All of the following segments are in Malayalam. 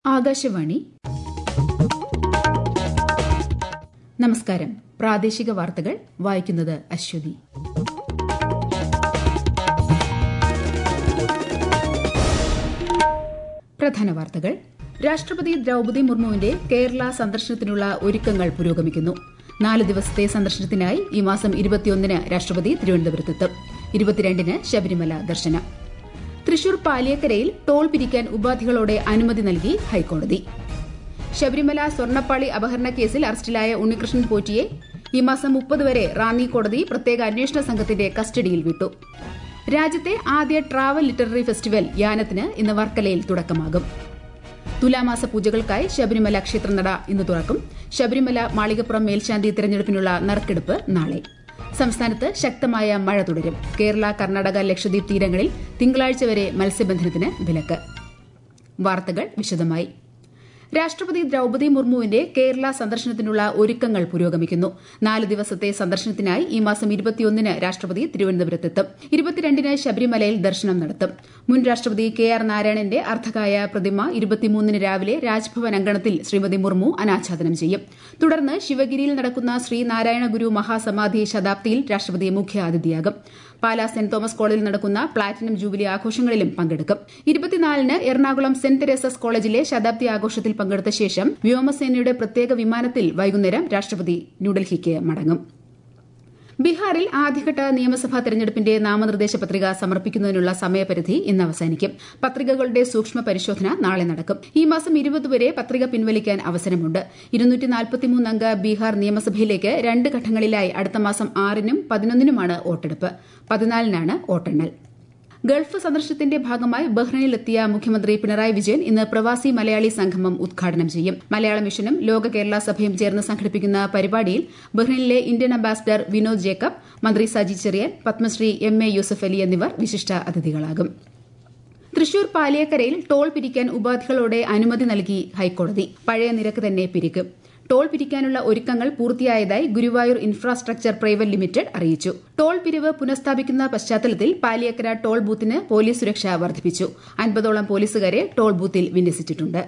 ആകാശവാണി നമസ്കാരം പ്രാദേശിക വാർത്തകൾ വായിക്കുന്നത് അശ്വതി പ്രധാന വാർത്തകൾ രാഷ്ട്രപതി ദ്രൌപദി മുർമുവിന്റെ കേരള സന്ദർശനത്തിനുള്ള ഒരുക്കങ്ങൾ പുരോഗമിക്കുന്നു നാല് ദിവസത്തെ സന്ദർശനത്തിനായി ഈ മാസം ഇരുപത്തിയൊന്നിന് രാഷ്ട്രപതി തിരുവനന്തപുരത്തെത്തും ഇരുപത്തിരണ്ടിന് ശബരിമല ദർശനം തൃശൂർ പാലിയക്കരയിൽ ടോൾ പിരിക്കാൻ ഉപാധികളോടെ അനുമതി നൽകി ഹൈക്കോടതി ശബരിമല സ്വർണ്ണപ്പാളി അപഹരണ കേസിൽ അറസ്റ്റിലായ ഉണ്ണികൃഷ്ണൻ പോറ്റിയെ ഈ മാസം മുപ്പത് വരെ റാന്നി കോടതി പ്രത്യേക അന്വേഷണ സംഘത്തിന്റെ കസ്റ്റഡിയിൽ വിട്ടു രാജ്യത്തെ ആദ്യ ട്രാവൽ ലിറ്റററി ഫെസ്റ്റിവൽ യാനത്തിന് ഇന്ന് വർക്കലയിൽ തുടക്കമാകും തുലാമാസ പൂജകൾക്കായി ശബരിമല ക്ഷേത്രനട ഇന്ന് തുറക്കും ശബരിമല മാളികപ്പുറം മേൽശാന്തി തെരഞ്ഞെടുപ്പിനുള്ള നറുക്കെടുപ്പ് നാളെ സംസ്ഥാനത്ത് ശക്തമായ മഴ തുടരും കേരള കർണാടക ലക്ഷദ്വീപ് തീരങ്ങളിൽ തിങ്കളാഴ്ച വരെ മത്സ്യബന്ധനത്തിന് വിലക്ക് വാർത്തകൾ വിശദമായി രാഷ്ട്രപതി ദ്രൌപദി മുർമുവിന്റെ കേരള സന്ദർശനത്തിനുള്ള ഒരുക്കങ്ങൾ പുരോഗമിക്കുന്നു നാല് ദിവസത്തെ സന്ദർശനത്തിനായി ഈ മാസം ഇരുപത്തിയൊന്നിന് രാഷ്ട്രപതി തിരുവനന്തപുരത്തെത്തും ഇരുപത്തിരണ്ടിന് ശബരിമലയിൽ ദർശനം നടത്തും മുൻ രാഷ്ട്രപതി കെ ആർ നാരായണന്റെ അർദ്ധകായ പ്രതിമ ഇരുപത്തിമൂന്നിന് രാവിലെ രാജ്ഭവൻ അങ്കണത്തിൽ ശ്രീമതി മുർമു അനാച്ഛാദനം ചെയ്യും തുടർന്ന് ശിവഗിരിയിൽ നടക്കുന്ന ശ്രീനാരായണ ഗുരു മഹാസമാധി ശതാബ്ദിയിൽ രാഷ്ട്രപതി മുഖ്യാതിഥിയാകും പാലാ സെന്റ് തോമസ് കോളേജിൽ നടക്കുന്ന പ്ലാറ്റിനം ജൂബിലി ആഘോഷങ്ങളിലും പങ്കെടുക്കും ഇരുപത്തിനാലിന് എറണാകുളം സെന്റ് തെരേസസ് കോളേജിലെ ശതാബ്ദി ആഘോഷത്തിൽ പങ്കെടുത്ത ശേഷം വ്യോമസേനയുടെ പ്രത്യേക വിമാനത്തിൽ വൈകുന്നേരം രാഷ്ട്രപതി ന്യൂഡൽഹിക്ക് മടങ്ങും ബീഹാറിൽ ആദ്യഘട്ട നിയമസഭാ തെരഞ്ഞെടുപ്പിന്റെ നാമനിർദ്ദേശ പത്രിക സമർപ്പിക്കുന്നതിനുള്ള സമയപരിധി ഇന്ന് അവസാനിക്കും പത്രികകളുടെ സൂക്ഷ്മ പരിശോധന നാളെ നടക്കും ഈ മാസം ഇരുപത് വരെ പത്രിക പിൻവലിക്കാൻ അവസരമുണ്ട് അംഗ ബീഹാർ നിയമസഭയിലേക്ക് രണ്ട് ഘട്ടങ്ങളിലായി അടുത്ത മാസം ആറിനും പതിനൊന്നിനുമാണ് വോട്ടെടുപ്പ് പതിനാലിനാണ് വോട്ടെണ്ണൽ ഗൾഫ് സന്ദർശനത്തിന്റെ ഭാഗമായി ബഹ്റൈനിലെത്തിയ മുഖ്യമന്ത്രി പിണറായി വിജയൻ ഇന്ന് പ്രവാസി മലയാളി സംഗമം ഉദ്ഘാടനം ചെയ്യും മലയാള മിഷനും ലോക കേരള സഭയും ചേർന്ന് സംഘടിപ്പിക്കുന്ന പരിപാടിയിൽ ബഹ്റൈനിലെ ഇന്ത്യൻ അംബാസിഡർ വിനോദ് ജേക്കബ് മന്ത്രി സജി ചെറിയൻ പത്മശ്രീ എം എ യൂസഫ് അലി എന്നിവർ വിശിഷ്ട അതിഥികളാകും തൃശൂർ പാലിയക്കരയിൽ ടോൾ പിരിക്കാൻ ഉപാധികളോടെ അനുമതി നൽകി ഹൈക്കോടതി പഴയ നിരക്ക് തന്നെ പിരിക്കും ടോൾ പിരിക്കാനുള്ള ഒരുക്കങ്ങൾ പൂർത്തിയായതായി ഗുരുവായൂർ ഇൻഫ്രാസ്ട്രക്ചർ പ്രൈവറ്റ് ലിമിറ്റഡ് അറിയിച്ചു ടോൾ പിരിവ് പുനഃസ്ഥാപിക്കുന്ന പശ്ചാത്തലത്തിൽ പാലിയക്കര ടോൾ ബൂത്തിന് പോലീസ് സുരക്ഷ വർദ്ധിപ്പിച്ചു അൻപതോളം പോലീസുകാരെ ടോൾ ബൂത്തിൽ വിന്യസിച്ചിട്ടുണ്ട്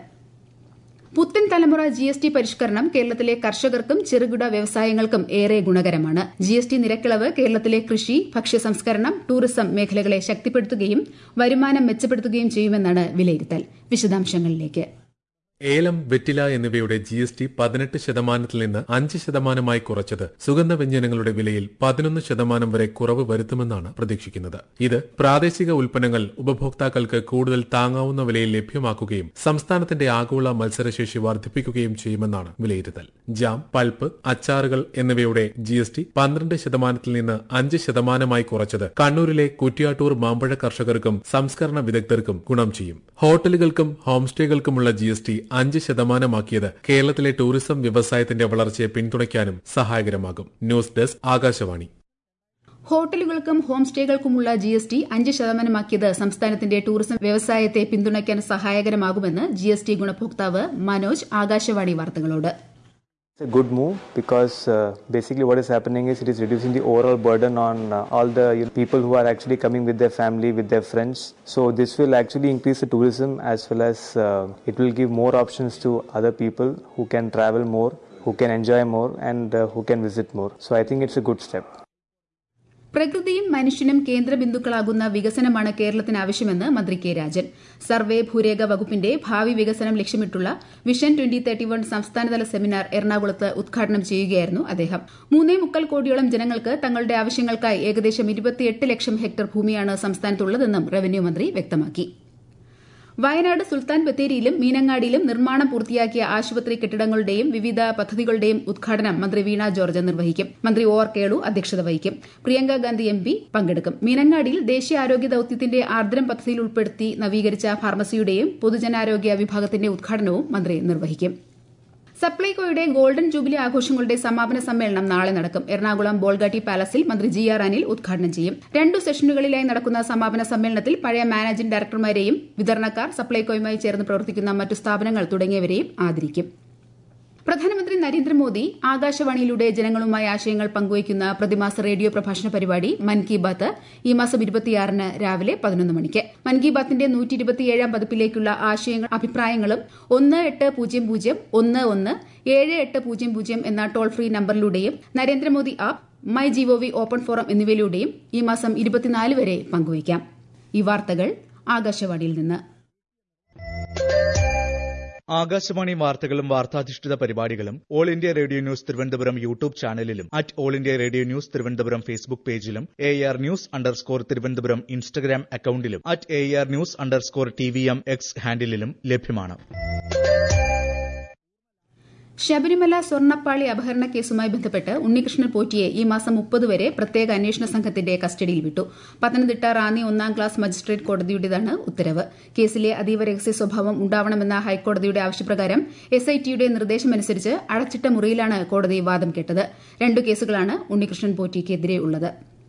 പുത്തൻ തലമുറ ജി എസ് ടി പരിഷ്കരണം കേരളത്തിലെ കർഷകർക്കും ചെറുകിട വ്യവസായങ്ങൾക്കും ഏറെ ഗുണകരമാണ് ജി എസ് ടി നിരക്കിളവ് കേരളത്തിലെ കൃഷി ഭക്ഷ്യ സംസ്കരണം ടൂറിസം മേഖലകളെ ശക്തിപ്പെടുത്തുകയും വരുമാനം മെച്ചപ്പെടുത്തുകയും ചെയ്യുമെന്നാണ് വിലയിരുത്തൽ വിശദാംശങ്ങളിലേക്ക് ഏലം വെറ്റില എന്നിവയുടെ ജി എസ് ടി പതിനെട്ട് ശതമാനത്തിൽ നിന്ന് അഞ്ച് ശതമാനമായി കുറച്ചത് സുഗന്ധ വ്യഞ്ജനങ്ങളുടെ വിലയിൽ പതിനൊന്ന് ശതമാനം വരെ കുറവ് വരുത്തുമെന്നാണ് പ്രതീക്ഷിക്കുന്നത് ഇത് പ്രാദേശിക ഉൽപ്പന്നങ്ങൾ ഉപഭോക്താക്കൾക്ക് കൂടുതൽ താങ്ങാവുന്ന വിലയിൽ ലഭ്യമാക്കുകയും സംസ്ഥാനത്തിന്റെ ആഗോള മത്സരശേഷി വർദ്ധിപ്പിക്കുകയും ചെയ്യുമെന്നാണ് വിലയിരുത്തൽ ജാം പൾപ്പ് അച്ചാറുകൾ എന്നിവയുടെ ജി എസ് ടി പന്ത്രണ്ട് ശതമാനത്തിൽ നിന്ന് അഞ്ച് ശതമാനമായി കുറച്ചത് കണ്ണൂരിലെ കുറ്റിയാട്ടൂർ മാമ്പഴ കർഷകർക്കും സംസ്കരണ വിദഗ്ധർക്കും ഗുണം ചെയ്യും ഹോട്ടലുകൾക്കും ഹോം സ്റ്റേകൾക്കുമുള്ള ജി എസ് ടി അഞ്ച് ശതമാനമാക്കിയത് കേരളത്തിലെ ടൂറിസം വ്യവസായത്തിന്റെ വളർച്ചയെ പിന്തുണയ്ക്കാനും സഹായകരമാകും ന്യൂസ് ഡെസ്ക് ആകാശവാണി ഹോട്ടലുകൾക്കും ഹോം സ്റ്റേകൾക്കുമുള്ള ജി എസ് ടി അഞ്ച് ശതമാനമാക്കിയത് സംസ്ഥാനത്തിന്റെ ടൂറിസം വ്യവസായത്തെ പിന്തുണയ്ക്കാൻ സഹായകരമാകുമെന്ന് ജി എസ് ടി ഗുണഭോക്താവ് മനോജ് ആകാശവാണി വാർത്തകളോട് It's a good move because uh, basically what is happening is it is reducing the overall burden on uh, all the you know, people who are actually coming with their family, with their friends. So this will actually increase the tourism as well as uh, it will give more options to other people who can travel more, who can enjoy more, and uh, who can visit more. So I think it's a good step. പ്രകൃതിയും മനുഷ്യനും കേന്ദ്രബിന്ദുക്കളാകുന്ന വികസനമാണ് കേരളത്തിന് ആവശ്യമെന്ന് മന്ത്രി കെ രാജൻ സർവേ ഭൂരേഖ വകുപ്പിന്റെ ഭാവി വികസനം ലക്ഷ്യമിട്ടുള്ള വിഷൻ ട്വന്റി തേർട്ടി വൺ സംസ്ഥാനതല സെമിനാർ എറണാകുളത്ത് ഉദ്ഘാടനം ചെയ്യുകയായിരുന്നു അദ്ദേഹം മൂന്നേ മുക്കൽ കോടിയോളം ജനങ്ങൾക്ക് തങ്ങളുടെ ആവശ്യങ്ങൾക്കായി ഏകദേശം ഇരുപത്തിയെട്ട് ലക്ഷം ഹെക്ടർ ഭൂമിയാണ് സംസ്ഥാനത്തുള്ളതെന്നും റവന്യൂ മന്ത്രി വ്യക്തമാക്കി വയനാട് സുൽത്താൻ ബത്തേരിയിലും മീനങ്ങാടിയിലും നിർമ്മാണം പൂർത്തിയാക്കിയ ആശുപത്രി കെട്ടിടങ്ങളുടെയും വിവിധ പദ്ധതികളുടെയും ഉദ്ഘാടനം മന്ത്രി വീണ ജോർജ് നിർവഹിക്കും മന്ത്രി ഒ ആർ കേളു അധ്യക്ഷത വഹിക്കും പ്രിയങ്ക ഗാന്ധി എം പി പങ്കെടുക്കും മീനങ്ങാടിയിൽ ദേശീയ ആരോഗ്യ ദൌത്യത്തിന്റെ ആർദ്രം പദ്ധതിയിൽ ഉൾപ്പെടുത്തി നവീകരിച്ച ഫാർമസിയുടെയും പൊതുജനാരോഗ്യ വിഭാഗത്തിന്റെ ഉദ്ഘാടനവും മന്ത്രി നിർവഹിക്കും സപ്ലൈകോയുടെ ഗോൾഡൻ ജൂബിലി ആഘോഷങ്ങളുടെ സമാപന സമ്മേളനം നാളെ നടക്കും എറണാകുളം ബോൾഗാട്ടി പാലസിൽ മന്ത്രി ജി ആർ അനിൽ ഉദ്ഘാടനം ചെയ്യും രണ്ടു സെഷനുകളിലായി നടക്കുന്ന സമാപന സമ്മേളനത്തിൽ പഴയ മാനേജിംഗ് ഡയറക്ടർമാരെയും വിതരണക്കാർ സപ്ലൈകോയുമായി ചേർന്ന് പ്രവർത്തിക്കുന്ന മറ്റു സ്ഥാപനങ്ങൾ തുടങ്ങിയവരെയും ആദരിക്കും പ്രധാനമന്ത്രി നരേന്ദ്രമോദി ആകാശവാണിയിലൂടെ ജനങ്ങളുമായി ആശയങ്ങൾ പങ്കുവയ്ക്കുന്ന പ്രതിമാസ റേഡിയോ പ്രഭാഷണ പരിപാടി മൻ കി ബാത്ത് ഈ മാസം ഇരുപത്തിയാറിന് രാവിലെ പതിനൊന്ന് മണിക്ക് മൻ കി ബാത്തിന്റെ നൂറ്റി ഇരുപത്തിയേഴാം പതിപ്പിലേക്കുള്ള ആശയങ്ങൾ അഭിപ്രായങ്ങളും ഒന്ന് എട്ട് പൂജ്യം പൂജ്യം ഒന്ന് ഒന്ന് ഏഴ് എട്ട് പൂജ്യം പൂജ്യം എന്ന ടോൾ ഫ്രീ നമ്പറിലൂടെയും Narendra Modi app my G O V open forum എന്നിവയിലൂടെയും ഈ മാസം ഇരുപത്തിനാല് വരെ പങ്കുവയ്ക്കാം ഈ വാർത്തകൾ ആകാശവാണിയിൽ നിന്ന് ആകാശവാണി വാർത്തകളും വാർത്താധിഷ്ഠിത പരിപാടികളും all India radio news Thiruvananthapuram YouTube ചാനലിലും at all India radio news Thiruvananthapuram Facebook പേജിലും A R news underscore Thiruvananthapuram Instagram അക്കൌണ്ടിലും at A R news underscore T V M X ഹാൻഡിലും ലഭ്യമാണ് ശബരിമല സ്വർണ്ണപ്പാളി അപഹരണ കേസുമായി ബന്ധപ്പെട്ട് ഉണ്ണികൃഷ്ണൻ പോറ്റിയെ ഈ മാസം മുപ്പത് വരെ പ്രത്യേക അന്വേഷണ സംഘത്തിന്റെ കസ്റ്റഡിയിൽ വിട്ടു പത്തനംതിട്ട റാന്നി ഒന്നാം ക്ലാസ് മജിസ്ട്രേറ്റ് കോടതിയുടേതാണ് ഉത്തരവ് കേസിലെ അതീവ രഹസ്യ സ്വഭാവം ഉണ്ടാവണമെന്ന ഹൈക്കോടതിയുടെ ആവശ്യപ്രകാരം എസ്ഐടിയുടെ നിർദ്ദേശമനുസരിച്ച് അടച്ചിട്ട മുറിയിലാണ് കോടതി വാദം കേട്ടത് രണ്ടു കേസുകളാണ് ഉണ്ണികൃഷ്ണൻ പോറ്റിക്കെതിരെയുള്ളത്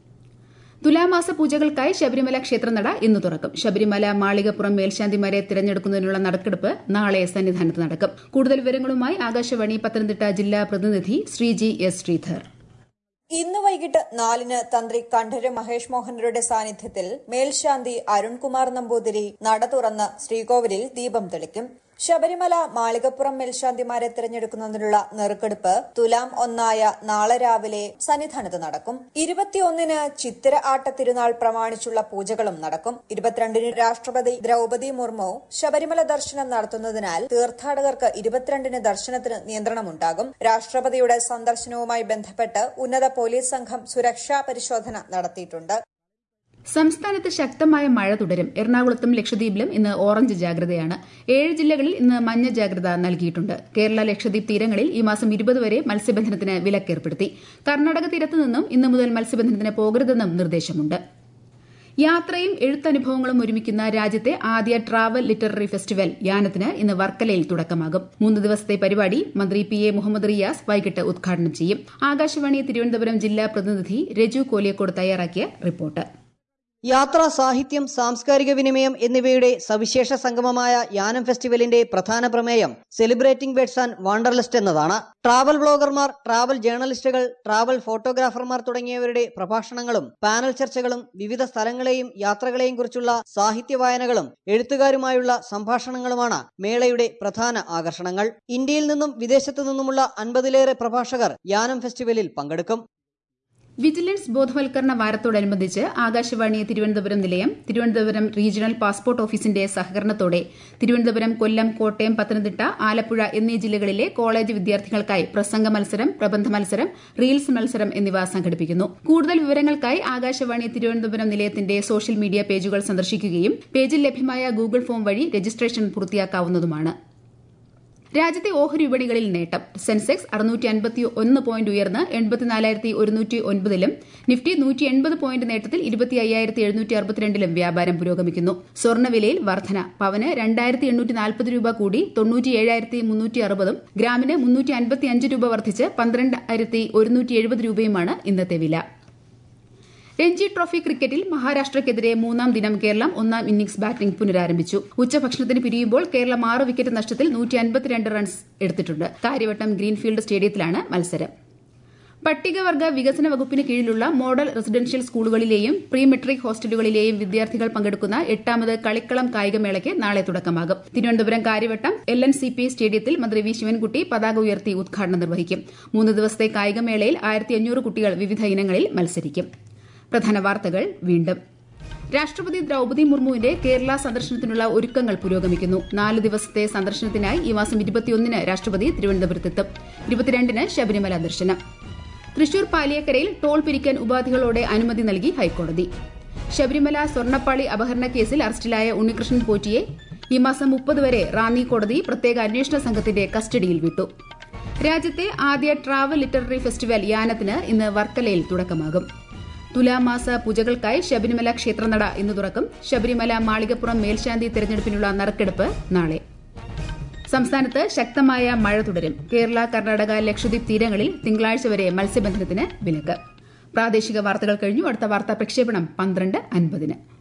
തുലാമാസ പൂജകൾക്കായി ശബരിമല ക്ഷേത്രനട ഇന്ന് തുറക്കും ശബരിമല മാളികപ്പുറം മേൽശാന്തിമാരെ തിരഞ്ഞെടുക്കുന്നതിനുള്ള നറുക്കെടുപ്പ് നാളെ സന്നിധാനത്ത് നടക്കും കൂടുതൽ വിവരങ്ങളുമായി ആകാശവാണി പത്തനംതിട്ട ജില്ലാ പ്രതിനിധി ശ്രീജി എസ് ശ്രീധർ ഇന്ന് വൈകിട്ട് നാലിന് തന്ത്രി കണ്ഠര് മഹേഷ് മോഹനരുടെ സാന്നിധ്യത്തിൽ മേൽശാന്തി അരുൺകുമാർ നമ്പൂതിരി നട തുറന്ന് ശ്രീകോവിലിൽ ദീപം തെളിക്കും ശബരിമല മാളികപ്പുറം മേൽശാന്തിമാരെ തിരഞ്ഞെടുക്കുന്നതിനുള്ള നെറുക്കെടുപ്പ് തുലാം ഒന്നായ നാളെ രാവിലെ സന്നിധാനത്ത് നടക്കും ഇരുപത്തിയൊന്നിന് ചിത്തിര ആട്ട തിരുനാൾ പ്രമാണിച്ചുള്ള പൂജകളും നടക്കും ഇരുപത്തിരണ്ടിന് രാഷ്ട്രപതി ദ്രൌപതി മുർമു ശബരിമല ദർശനം നടത്തുന്നതിനാൽ തീർത്ഥാടകർക്ക് ഇരുപത്തിരണ്ടിന് ദർശനത്തിന് നിയന്ത്രണമുണ്ടാകും രാഷ്ട്രപതിയുടെ സന്ദർശനവുമായി ബന്ധപ്പെട്ട് ഉന്നത പോലീസ് സംഘം സുരക്ഷാ പരിശോധന നടത്തിയിട്ടുണ്ട് സംസ്ഥാനത്ത് ശക്തമായ മഴ തുടരും എറണാകുളത്തും ലക്ഷദ്വീപിലും ഇന്ന് ഓറഞ്ച് ജാഗ്രതയാണ് ഏഴ് ജില്ലകളിൽ ഇന്ന് മഞ്ഞ ജാഗ്രത നൽകിയിട്ടുണ്ട് കേരള ലക്ഷദ്വീപ് തീരങ്ങളിൽ ഈ മാസം ഇരുപത് വരെ മത്സ്യബന്ധനത്തിന് വിലക്കേർപ്പെടുത്തി കർണാടക തീരത്തു നിന്നും ഇന്നു മുതൽ മത്സ്യബന്ധനത്തിന് പോകരുതെന്നും നിർദ്ദേശമുണ്ട് യാത്രയും എഴുത്തനുഭവങ്ങളും ഒരുമിക്കുന്ന രാജ്യത്തെ ആദ്യ ട്രാവൽ ലിറ്റററി ഫെസ്റ്റിവൽ യാനത്തിന് ഇന്ന് വർക്കലയിൽ തുടക്കമാകും മൂന്ന് ദിവസത്തെ പരിപാടി മന്ത്രി പി എ മുഹമ്മദ് റിയാസ് വൈകിട്ട് ഉദ്ഘാടനം ചെയ്യും ആകാശവാണി തിരുവനന്തപുരം ജില്ലാ പ്രതിനിധി രജു കോലിയക്കോട് തയ്യാറാക്കിയ റിപ്പോർട്ട് യാത്ര സാഹിത്യം സാംസ്കാരിക വിനിമയം എന്നിവയുടെ സവിശേഷ സംഗമമായ യാനം ഫെസ്റ്റിവലിന്റെ പ്രധാന പ്രമേയം സെലിബ്രേറ്റിംഗ് ബെഡ്സ് ആൻഡ് വാണ്ടർലിസ്റ്റ് എന്നതാണ് ട്രാവൽ ബ്ലോഗർമാർ ട്രാവൽ ജേർണലിസ്റ്റുകൾ ട്രാവൽ ഫോട്ടോഗ്രാഫർമാർ തുടങ്ങിയവരുടെ പ്രഭാഷണങ്ങളും പാനൽ ചർച്ചകളും വിവിധ സ്ഥലങ്ങളെയും യാത്രകളെയും കുറിച്ചുള്ള സാഹിത്യ വായനകളും എഴുത്തുകാരുമായുള്ള സംഭാഷണങ്ങളുമാണ് മേളയുടെ പ്രധാന ആകർഷണങ്ങൾ ഇന്ത്യയിൽ നിന്നും വിദേശത്തു നിന്നുമുള്ള അൻപതിലേറെ പ്രഭാഷകർ യാനം ഫെസ്റ്റിവലിൽ പങ്കെടുക്കും വിജിലൻസ് ബോധവൽക്കരണ വാരത്തോടനുബന്ധിച്ച് ആകാശവാണി തിരുവനന്തപുരം നിലയം തിരുവനന്തപുരം റീജിയണൽ പാസ്പോർട്ട് ഓഫീസിന്റെ സഹകരണത്തോടെ തിരുവനന്തപുരം കൊല്ലം കോട്ടയം പത്തനംതിട്ട ആലപ്പുഴ എന്നീ ജില്ലകളിലെ കോളേജ് വിദ്യാർത്ഥികൾക്കായി പ്രസംഗ മത്സരം പ്രബന്ധ മത്സരം റീൽസ് മത്സരം എന്നിവ സംഘടിപ്പിക്കുന്നു കൂടുതൽ വിവരങ്ങൾക്കായി ആകാശവാണി തിരുവനന്തപുരം നിലയത്തിന്റെ സോഷ്യൽ മീഡിയ പേജുകൾ സന്ദർശിക്കുകയും പേജിൽ ലഭ്യമായ ഗൂഗിൾ ഫോം വഴി രജിസ്ട്രേഷൻ പൂർത്തിയാക്കാവുന്നതുമാണ് രാജ്യത്തെ ഓഹരി വിപണികളിൽ നേട്ടം സെൻസെക്സ് അറുന്നൂറ്റി അൻപത്തി ഒന്ന് പോയിന്റ് ഉയർന്ന് എൺപത്തിനാലായിരത്തി ഒരുന്നൂറ്റി ഒൻപതിലും നിഫ്റ്റി നൂറ്റി എൺപത് പോയിന്റ് നേട്ടത്തിൽ ഇരുപത്തി അയ്യായിരത്തി എഴുന്നൂറ്റി അറുപത്തിരണ്ടിലും വ്യാപാരം പുരോഗമിക്കുന്നു സ്വർണ്ണവിലയിൽ വർധന പവന് രണ്ടായിരത്തി എണ്ണൂറ്റി നാൽപ്പത് രൂപ കൂടി തൊണ്ണൂറ്റി ഏഴായിരത്തി മുന്നൂറ്റി അറുപതും ഗ്രാമിന് മുന്നൂറ്റി അൻപത്തി അഞ്ച് രൂപ വർദ്ധിച്ച് പന്ത്രണ്ടായിരത്തി ഒരുന്നൂറ്റി എഴുപത് രൂപയുമാണ് ഇന്നത്തെ വില രഞ്ജി ട്രോഫി ക്രിക്കറ്റിൽ മഹാരാഷ്ട്രയ്ക്കെതിരെ മൂന്നാം ദിനം കേരളം ഒന്നാം ഇന്നിംഗ്സ് ബാറ്റിംഗ് പുനരാരംഭിച്ചു ഉച്ചഭക്ഷണത്തിന് പിരിയുമ്പോൾ കേരളം ആറ് വിക്കറ്റ് നഷ്ടത്തിൽ നൂറ്റി അൻപത്തിരണ്ട് റൺസ് എടുത്തിട്ടുണ്ട് കാര്യവട്ടം ഗ്രീൻഫീൽഡ് സ്റ്റേഡിയത്തിലാണ് മത്സരം പട്ടികവർഗ വികസന വകുപ്പിന് കീഴിലുള്ള മോഡൽ റെസിഡൻഷ്യൽ സ്കൂളുകളിലെയും പ്രീ മെട്രിക് ഹോസ്റ്റലുകളിലെയും വിദ്യാർത്ഥികൾ പങ്കെടുക്കുന്ന എട്ടാമത് കളിക്കളം കായികമേളയ്ക്ക് നാളെ തുടക്കമാകും Thiruvananthapuram Karyavattom L N C P സ്റ്റേഡിയത്തിൽ മന്ത്രി വി ശിവൻകുട്ടി പതാക ഉയർത്തി ഉദ്ഘാടനം നിർവഹിക്കും മൂന്ന് ദിവസത്തെ കായികമേളയിൽ ആയിരത്തി അഞ്ഞൂറ് കുട്ടികൾ വിവിധ ഇനങ്ങളിൽ മത്സരിക്കും പ്രധാന വാർത്തകൾ വീണ്ടും രാഷ്ട്രപതി ദ്രൌപതി മുർമുവിന്റെ കേരള സന്ദർശനത്തിനുള്ള ഒരുക്കങ്ങൾ പുരോഗമിക്കുന്നു നാല് ദിവസത്തെ സന്ദർശനത്തിനായി ഈ മാസം ഇരുപത്തിയൊന്നിന് രാഷ്ട്രപതി തിരുവനന്തപുരത്തെത്തും ഇരുപത്തിരണ്ടിന് ശബരിമല ദർശനം തൃശൂർ പാലിയക്കരയിൽ ടോൾ പിരിക്കാൻ ഉപാധികളോടെ അനുമതി നൽകി ഹൈക്കോടതി ശബരിമല സ്വർണ്ണപ്പാളി അപഹരണ കേസിൽ അറസ്റ്റിലായ ഉണ്ണികൃഷ്ണൻ പോറ്റിയെ ഈ മാസം മുപ്പത് വരെ റാന്നി കോടതി പ്രത്യേക അന്വേഷണ സംഘത്തിന്റെ കസ്റ്റഡിയിൽ വിട്ടു രാജ്യത്തെ ആദ്യ ട്രാവൽ ലിറ്റററി ഫെസ്റ്റിവൽ യാനത്തിന് ഇന്ന് വർക്കലയിൽ തുടക്കമാകും തുലാമാസ പൂജകൾക്കായി ശബരിമല ക്ഷേത്രനട ഇന്ന് തുറക്കും ശബരിമല മാളികപ്പുറം മേൽശാന്തി തെരഞ്ഞെടുപ്പിനുള്ള നറുക്കെടുപ്പ് നാളെ സംസ്ഥാനത്ത് ശക്തമായ മഴ തുടരും കേരള കർണാടക ലക്ഷദ്വീപ് തീരങ്ങളിൽ തിങ്കളാഴ്ച വരെ മത്സ്യബന്ധനത്തിന് വിലക്ക് പ്രാദേശിക വാർത്തകൾ കഴിഞ്ഞു അടുത്ത വാർത്താ പ്രക്ഷേപണം പന്ത്രണ്ട് അൻപതിന്